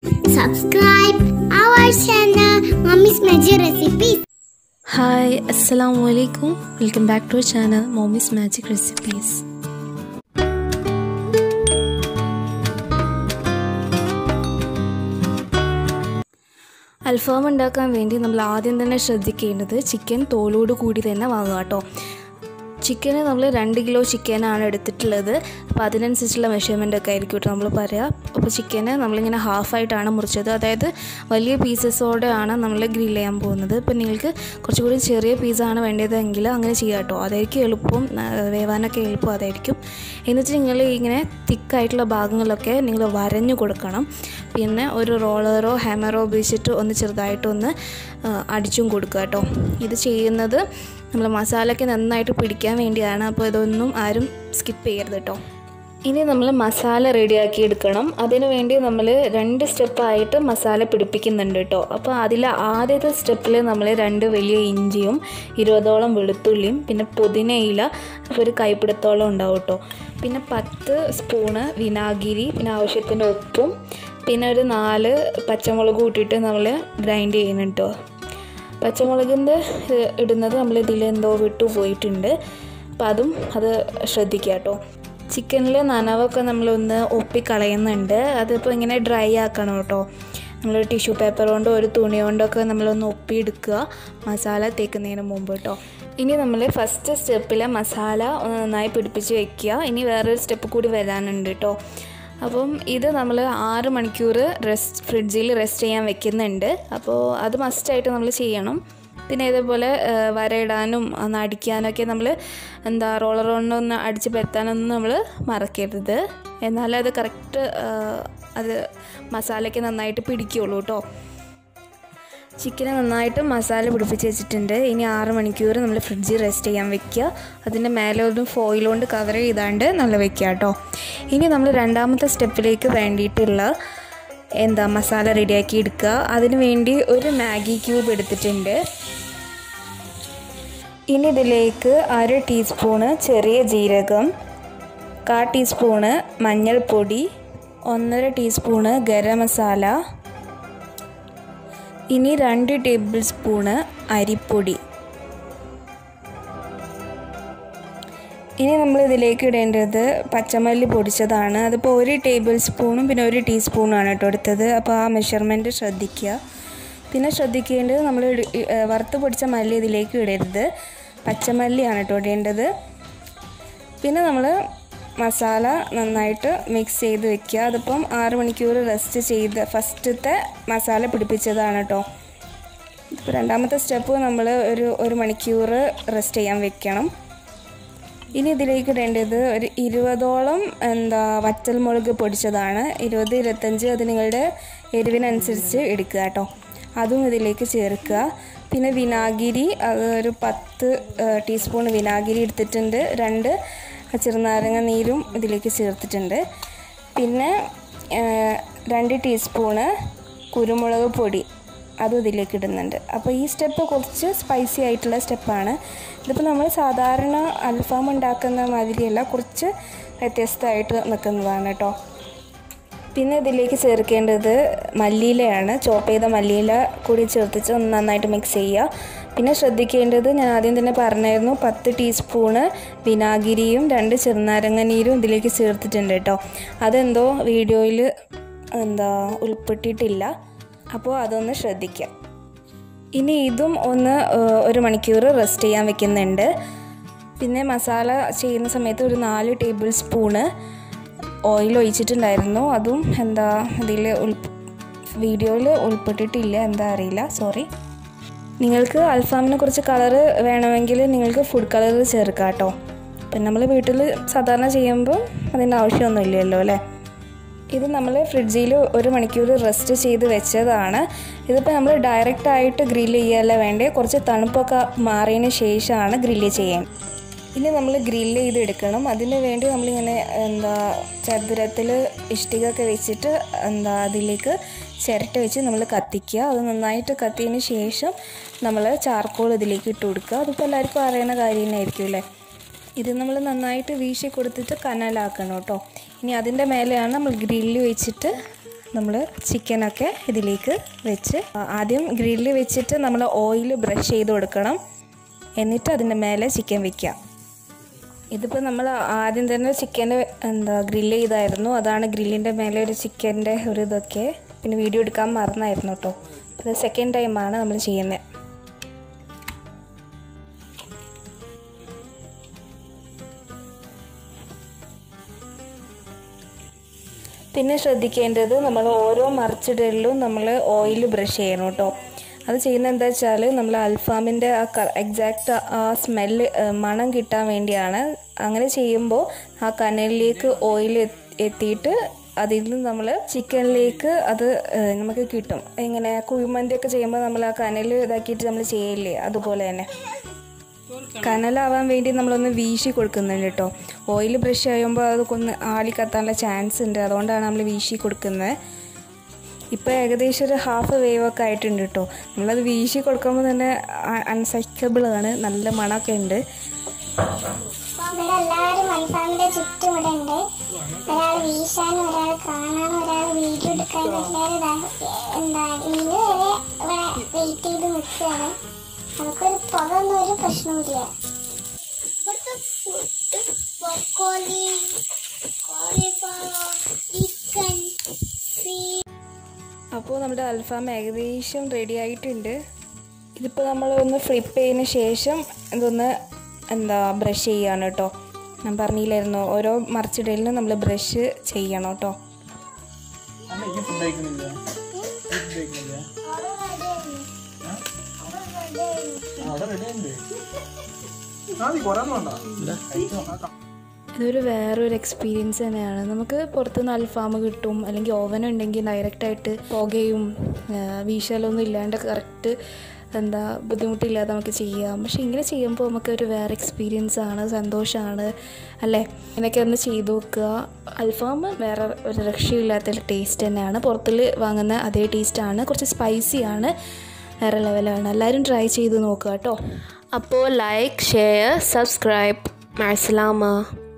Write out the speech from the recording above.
subscribe our channel Mommy's Magic Recipes. Hi അസ്സലാമു അലൈക്കും welcome back to channel Mommy's Magic Recipes അൽഫാം ഉണ്ടാക്കാൻ വേണ്ടി നമ്മൾ ആദ്യം തന്നെ ശ്രദ്ധിക്കേണ്ടത് ചിക്കൻ തോലോട് കൂടി തന്നെ വാങ്ങുക കേട്ടോ ചിക്കന് നമ്മൾ രണ്ട് കിലോ ചിക്കനാണ് എടുത്തിട്ടുള്ളത് അപ്പോൾ അതിനനുസരിച്ചുള്ള മെഷർമെൻ്റ് ഒക്കെ ആയിരിക്കും കേട്ടോ നമ്മൾ പറയുക അപ്പോൾ ചിക്കന് നമ്മളിങ്ങനെ ഹാഫായിട്ടാണ് മുറിച്ചത് അതായത് വലിയ പീസസോടെയാണ് നമ്മൾ ഗ്രിൽ ചെയ്യാൻ പോകുന്നത് ഇപ്പോൾ നിങ്ങൾക്ക് കുറച്ചുകൂടി ചെറിയ പീസാണ് വേണ്ടതെങ്കിൽ അങ്ങനെ ചെയ്യാം കേട്ടോ അതായിരിക്കും എളുപ്പം ആ, വേവാനൊക്കെ എളുപ്പം അതായിരിക്കും എന്നിട്ട് നിങ്ങൾ ഇങ്ങനെ തിക്കായിട്ടുള്ള ഭാഗങ്ങളൊക്കെ നിങ്ങൾ വരഞ്ഞു കൊടുക്കണം പിന്നെ ഒരു റോളറോ ഹാമറോ ഉപയോഗിച്ചിട്ട് ഒന്ന് ചെറുതായിട്ടൊന്ന് ആ, അടിച്ചും കൊടുക്കുക കേട്ടോ ഇത് ചെയ്യുന്നത് നമ്മൾ മസാലയ്ക്ക് നന്നായിട്ട് പിടിക്കാൻ വേണ്ടിയാണ് അപ്പോൾ ഇതൊന്നും ആരും സ്കിപ്പ് ചെയ്യരുത് കേട്ടോ ഇനി നമ്മൾ മസാല റെഡിയാക്കി എടുക്കണം അതിനു വേണ്ടി നമ്മൾ രണ്ട് സ്റ്റെപ്പായിട്ട് മസാല പിടിപ്പിക്കുന്നുണ്ട് കേട്ടോ അപ്പോൾ അതിൽ ആദ്യത്തെ സ്റ്റെപ്പിൽ നമ്മൾ രണ്ട് വലിയ ഇഞ്ചിയും ഇരുപതോളം വെളുത്തുള്ളിയും പിന്നെ പുതിനയില ഒരു കൈപ്പിടുത്തോളം ഉണ്ടാവും കേട്ടോ പിന്നെ പത്ത് സ്പൂണ് വിനാഗിരി പിന്നെ ആവശ്യത്തിന് ഉപ്പും പിന്നെ ഒരു നാല് പച്ചമുളക് കൂട്ടിയിട്ട് നമ്മൾ ഗ്രൈൻഡ് ചെയ്യുന്നുണ്ട് കേട്ടോ പച്ചമുളകിൻ്റെ ഇത് ഇടുന്നത് നമ്മൾ ഇതിൽ എന്തോ വിട്ടു പോയിട്ടുണ്ട് അപ്പം അതും അത് ശ്രദ്ധിക്കുക കേട്ടോ ചിക്കനിൽ നനവൊക്കെ നമ്മളൊന്ന് ഒപ്പിക്കളയുന്നുണ്ട് അതിപ്പോൾ ഇങ്ങനെ ഡ്രൈ ആക്കണം കേട്ടോ നമ്മൾ ടിഷ്യൂ പേപ്പർ കൊണ്ടോ ഒരു തുണി കൊണ്ടൊക്കെ നമ്മളൊന്ന് ഒപ്പിയെടുക്കുക മസാല തേക്കുന്നതിന് മുമ്പ് കേട്ടോ ഇനി നമ്മൾ ഫസ്റ്റ് സ്റ്റെപ്പിലെ മസാല ഒന്ന് നന്നായി പിടിപ്പിച്ച് വെക്കുക ഇനി വേറൊരു സ്റ്റെപ്പ് കൂടി വരാനുണ്ട് കേട്ടോ അപ്പം ഇത് നമ്മൾ ആറ് മണിക്കൂർ റെസ്റ്റ് ഫ്രിഡ്ജിൽ റെസ്റ്റ് ചെയ്യാൻ വെക്കുന്നുണ്ട് അപ്പോൾ അത് മസ്റ്റായിട്ട് നമ്മൾ ചെയ്യണം പിന്നെ ഇതേപോലെ ആ, വരയിടാനും ഒന്ന് അടിക്കാനൊക്കെ നമ്മൾ എന്താ റോളർ കൊണ്ടൊന്ന് അടിച്ച് പരത്താനൊന്നും നമ്മൾ മറക്കരുത് എന്നാലേ അത് കറക്റ്റ് അത് മസാലയ്ക്ക് നന്നായിട്ട് പിടിക്കുകയുള്ളൂ കേട്ടോ ചിക്കന് നന്നായിട്ട് മസാല പിടിപ്പിച്ച് വെച്ചിട്ടുണ്ട് ഇനി ആറ് മണിക്കൂർ നമ്മൾ ഫ്രിഡ്ജിൽ റെസ്റ്റ് ചെയ്യാൻ വെക്കുക അതിൻ്റെ മേലെ ഒരു ഫോയിൽ കൊണ്ട് കവർ ചെയ്താണ്ട് നമ്മൾ വെക്കുക കേട്ടോ ഇനി നമ്മൾ രണ്ടാമത്തെ സ്റ്റെപ്പിലേക്ക് വേണ്ടിയിട്ടുള്ള എന്താ മസാല റെഡിയാക്കി എടുക്കുക അതിന് വേണ്ടി ഒരു മാഗി ക്യൂബ് എടുത്തിട്ടുണ്ട് ഇനി ഇതിലേക്ക് അര ടീസ്പൂണ് ചെറിയ ജീരകം കാ ടീസ്പൂണ് മഞ്ഞൾപ്പൊടി ഒന്നര ടീസ്പൂണ് ഗരം മസാല ഇനി രണ്ട് ടേബിൾ സ്പൂണ് അരിപ്പൊടി ഇനി നമ്മൾ ഇതിലേക്ക് ഇടേണ്ടത് പച്ചമല്ലി പൊടിച്ചതാണ് അതിപ്പോൾ ഒരു ടേബിൾ സ്പൂണും പിന്നെ ഒരു ടീസ്പൂണാണ് കേട്ടോ എടുത്തത് അപ്പോൾ ആ മെഷർമെൻറ്റ് ശ്രദ്ധിക്കുക പിന്നെ ശ്രദ്ധിക്കേണ്ടത് നമ്മൾ ഇട- ഇ- ഏ, വറുത്ത് പൊടിച്ച മല്ലി ഇതിലേക്ക് ഇടരുത് പച്ചമല്ലിയാണ് കേട്ടോ ഇടേണ്ടത് പിന്നെ നമ്മൾ മസാല നന്നായിട്ട് മിക്സ് ചെയ്ത് വെക്കുക അതിപ്പം ആറ് മണിക്കൂർ റെസ്റ്റ് ചെയ്ത് ഫസ്റ്റത്തെ മസാല പിടിപ്പിച്ചതാണ് കേട്ടോ ഇപ്പോൾ രണ്ടാമത്തെ സ്റ്റെപ്പ് നമ്മൾ ഒരു ഒരു മണിക്കൂർ റെസ്റ്റ് ചെയ്യാൻ വെക്കണം ഇനി ഇതിലേക്ക് ഇടേണ്ടത് ഒരു ഇരുപതോളം എന്താ വറ്റൽമുളക് പൊടിച്ചതാണ് ഇരുപത് ഇരുപത്തഞ്ച് അത് നിങ്ങളുടെ എരിവിനനുസരിച്ച് എടുക്കുക കേട്ടോ അതും ഇതിലേക്ക് ചേർക്കുക പിന്നെ വിനാഗിരി അത് ഒരു പത്ത് ടീസ്പൂൺ വിനാഗിരി എടുത്തിട്ടുണ്ട് രണ്ട് ചെറുനാരങ്ങ നീരും ഇതിലേക്ക് ചേർത്തിട്ടുണ്ട് പിന്നെ ആ, രണ്ട് ടീസ്പൂണ് കുരുമുളക് പൊടി അതും ഇതിലേക്ക് ഇടുന്നുണ്ട് അപ്പോൾ ഈ സ്റ്റെപ്പ് കുറച്ച് സ്പൈസി ആയിട്ടുള്ള സ്റ്റെപ്പാണ് ഇതിപ്പോൾ നമ്മൾ സാധാരണ അൽഫാം ഉണ്ടാക്കുന്ന മാതിരിയല്ല കുറച്ച് വ്യത്യസ്തമായിട്ട് നിൽക്കുന്നതാണ് കേട്ടോ പിന്നെ ഇതിലേക്ക് ചേർക്കേണ്ടത് മല്ലിയിലയാണ് ചോപ്പ് ചെയ്ത മല്ലിയില കൂടി ചേർത്തിച്ച് ഒന്ന് നന്നായിട്ട് മിക്സ് ചെയ്യുക പിന്നെ ശ്രദ്ധിക്കേണ്ടത് ഞാൻ ആദ്യം തന്നെ പറഞ്ഞായിരുന്നു പത്ത് ടീസ്പൂണ് വിനാഗിരിയും രണ്ട് ചെറുനാരങ്ങ നീരും ഇതിലേക്ക് ചേർത്തിട്ടുണ്ട് കേട്ടോ അതെന്തോ വീഡിയോയിൽ എന്താ ഉൾപ്പെട്ടിട്ടില്ല അപ്പോൾ അതൊന്ന് ശ്രദ്ധിക്കുക ഇനി ഇതും ഒന്ന് ഏഹ്, ഒരു മണിക്കൂർ റെസ്റ്റ് ചെയ്യാൻ വെക്കുന്നുണ്ട് പിന്നെ മസാല ചെയ്യുന്ന സമയത്ത് ഒരു നാല് ടേബിൾ സ്പൂണ് ഓയിൽ ഒഴിച്ചിട്ടുണ്ടായിരുന്നു അതും എന്താ ഇതിൽ ഉൾ വീഡിയോയിൽ ഉൾപ്പെട്ടിട്ടില്ല എന്താ അറിയില്ല സോറി നിങ്ങൾക്ക് അൽഫാമിനെ കുറിച്ച് കളറ് വേണമെങ്കിൽ നിങ്ങൾക്ക് ഫുഡ് കളർ ചേർക്കാം കേട്ടോ പിന്നെ നമ്മൾ വീട്ടിൽ സാധാരണ ചെയ്യുമ്പോൾ അതിൻ്റെ ആവശ്യമൊന്നുമില്ലല്ലോ അല്ലേ ഇത് നമ്മൾ ഫ്രിഡ്ജിൽ ഒരു മണിക്കൂർ റെസ്റ്റ് ചെയ്ത് വെച്ചതാണ് ഇതിപ്പോൾ നമ്മൾ ഡയറക്റ്റ് ആയിട്ട് ഗ്രില്ല് ചെയ്യല്ല വേണ്ടേ കുറച്ച് തണുപ്പൊക്കെ മാറിയതിന് ശേഷമാണ് ഗ്രില്ല് ചെയ്യാൻ ഇനി നമ്മൾ ഗ്രില്ല് ചെയ്ത് എടുക്കണം അതിന് വേണ്ടി നമ്മളിങ്ങനെ എന്താ ചതുരത്തിൽ ഇഷ്ടികയൊക്കെ വെച്ചിട്ട് എന്താ അതിലേക്ക് ചിരട്ട വെച്ച് നമ്മൾ കത്തിക്കുക അത് നന്നായിട്ട് കത്തിയതിന് ശേഷം നമ്മൾ ചാർക്കോൾ ഇതിലേക്ക് ഇട്ട് കൊടുക്കുക അതിപ്പോൾ എല്ലാവർക്കും അറിയുന്ന കാര്യം തന്നെയായിരിക്കും അല്ലേ ഇത് നമ്മൾ നന്നായിട്ട് വീശി കൊടുത്തിട്ട് കനലാക്കണം കേട്ടോ ഇനി അതിൻ്റെ മേലെയാണ് നമ്മൾ ഗ്രില്ല് വെച്ചിട്ട് നമ്മൾ ചിക്കനൊക്കെ ഇതിലേക്ക് വെച്ച് ആദ്യം ഗ്രില്ല് വെച്ചിട്ട് നമ്മൾ ഓയിൽ ബ്രഷ് ചെയ്ത് കൊടുക്കണം എന്നിട്ട് അതിൻ്റെ മേലെ ചിക്കൻ വെക്കുക ഇതിപ്പോൾ നമ്മൾ ആദ്യം തന്നെ ചിക്കൻ എന്താ ഗ്രില്ല് ചെയ്തായിരുന്നു അതാണ് ഗ്രില്ലിൻ്റെ മേലെ ഒരു ചിക്കൻ്റെ ഒരു ഇതൊക്കെ പിന്നെ വീഡിയോ എടുക്കാൻ മറന്നായിരുന്നു കേട്ടോ ഇത് സെക്കൻഡ് ടൈമാണ് നമ്മൾ ചെയ്യുന്നത് പിന്നെ ശ്രദ്ധിക്കേണ്ടത് നമ്മൾ ഓരോ മറിച്ചിടലിലും നമ്മൾ ഓയിൽ ബ്രഷ് ചെയ്യണം കേട്ടോ അത് ചെയ്യുന്നത് എന്താ വെച്ചാൽ നമ്മൾ അൽഫാമിൻ്റെ ആ എക്സാക്റ്റ് ആ സ്മെല്ല് മണം കിട്ടാൻ വേണ്ടിയാണ് അങ്ങനെ ചെയ്യുമ്പോൾ ആ കനലിലേക്ക് ഓയിൽ എത്തിയിട്ട് അതിൽ നിന്ന് നമ്മൾ ചിക്കനിലേക്ക് അത് ഏഹ്, നമുക്ക് കിട്ടും ഇങ്ങനെ കുഴിമന്തിയൊക്കെ ചെയ്യുമ്പോൾ നമ്മൾ ആ കനൽ ഇതാക്കിയിട്ട് നമ്മൾ ചെയ്യില്ലേ അതുപോലെ തന്നെ കനലാവാൻ വേണ്ടി നമ്മളൊന്ന് വീശി കൊടുക്കുന്നുണ്ട് കേട്ടോ ഓയിൽ ബ്രഷ് ചെയ്യുമ്പോൾ അത് ഒന്ന് ആളി കത്താനുള്ള ചാൻസ് ഉണ്ട് അതുകൊണ്ടാണ് നമ്മൾ വീശി കൊടുക്കുന്നത് ഇപ്പോൾ ഏകദേശം ഒരു ഹാഫ് വേവ് ഒക്കെ ആയിട്ടുണ്ട് കേട്ടോ നമ്മളത് വീശി കൊടുക്കുമ്പോൾ തന്നെ അൺസൈക്കബിൾ ആണ് നല്ല മണമൊക്കെ ഉണ്ട് ഇവിടെ എല്ലാവരും അൽഫാമിന്റെ ചുറ്റും ഇവിടെ ഉണ്ട് ഒരാൾ വീശാനും ഒരാൾ കാണാനും ഒരാൾ വീഡിയോ എടുക്കാനും എല്ലാവരും ഇതാ എന്താ ഇന്ന് വരെ ഇവിടെ വെയിറ്റ് ചെയ്ത് നിൽക്കുകയാണ് നമുക്കൊരു പുക ഒന്നും ഒരു പ്രശ്നവുമില്ല ഇവിടുത്തെ ഫുഡ് ബ്രൊക്കോളി കോളിഫ്ലവർ ചിക്കൻ അപ്പോൾ നമ്മുടെ അൽഫാം ഏകദേശം റെഡി ആയിട്ടുണ്ട് ഇതിപ്പോൾ നമ്മൾ ഒന്ന് ഫ്ലിപ്പ് ചെയ്തതിന് ശേഷം ഇതൊന്ന് എന്താ ബ്രഷ് ചെയ്യാണ് കേട്ടോ ഞാൻ പറഞ്ഞില്ലായിരുന്നു ഓരോ മറിച്ചിടലിനും നമ്മൾ ബ്രഷ് ചെയ്യണം കേട്ടോ അമ്മ ഈ ഫുഡ് കഴിക്കുന്നില്ല ഫുഡ് കഴിക്കുന്നില്ല അവിടെ റെഡി ഉണ്ട് ആ നീ കുറേ വേണ്ട കഴിച്ചു നോക്കാം ഇതൊരു വേറൊരു എക്സ്പീരിയൻസ് തന്നെയാണ് നമുക്ക് പുറത്തുനിന്ന് അൽഫാം കിട്ടും അല്ലെങ്കിൽ ഓവൻ ഉണ്ടെങ്കിൽ ഡയറക്റ്റായിട്ട് പുകയും ആ, വീശലൊന്നും ഇല്ലാണ്ട് കറക്റ്റ് എന്താ ബുദ്ധിമുട്ടില്ലാതെ നമുക്ക് ചെയ്യാം പക്ഷെ ഇങ്ങനെ ചെയ്യുമ്പോൾ നമുക്ക് ഒരു വേറെ എക്സ്പീരിയൻസ് ആണ് സന്തോഷമാണ് അല്ലേ ഇങ്ങനെയൊക്കെ ഒന്ന് ചെയ്തു നോക്കുക അൽഫാം വേറെ ഒരു രക്ഷയില്ലാത്ത ടേസ്റ്റ് തന്നെയാണ് പുറത്തിൽ വാങ്ങുന്ന അതേ ടേസ്റ്റാണ് കുറച്ച് സ്പൈസിയാണ് വേറെ ലെവലാണ് എല്ലാവരും ട്രൈ ചെയ്ത് നോക്കുക കേട്ടോ അപ്പോൾ ലൈക്ക് ഷെയർ സബ്സ്ക്രൈബ് മാസലാമ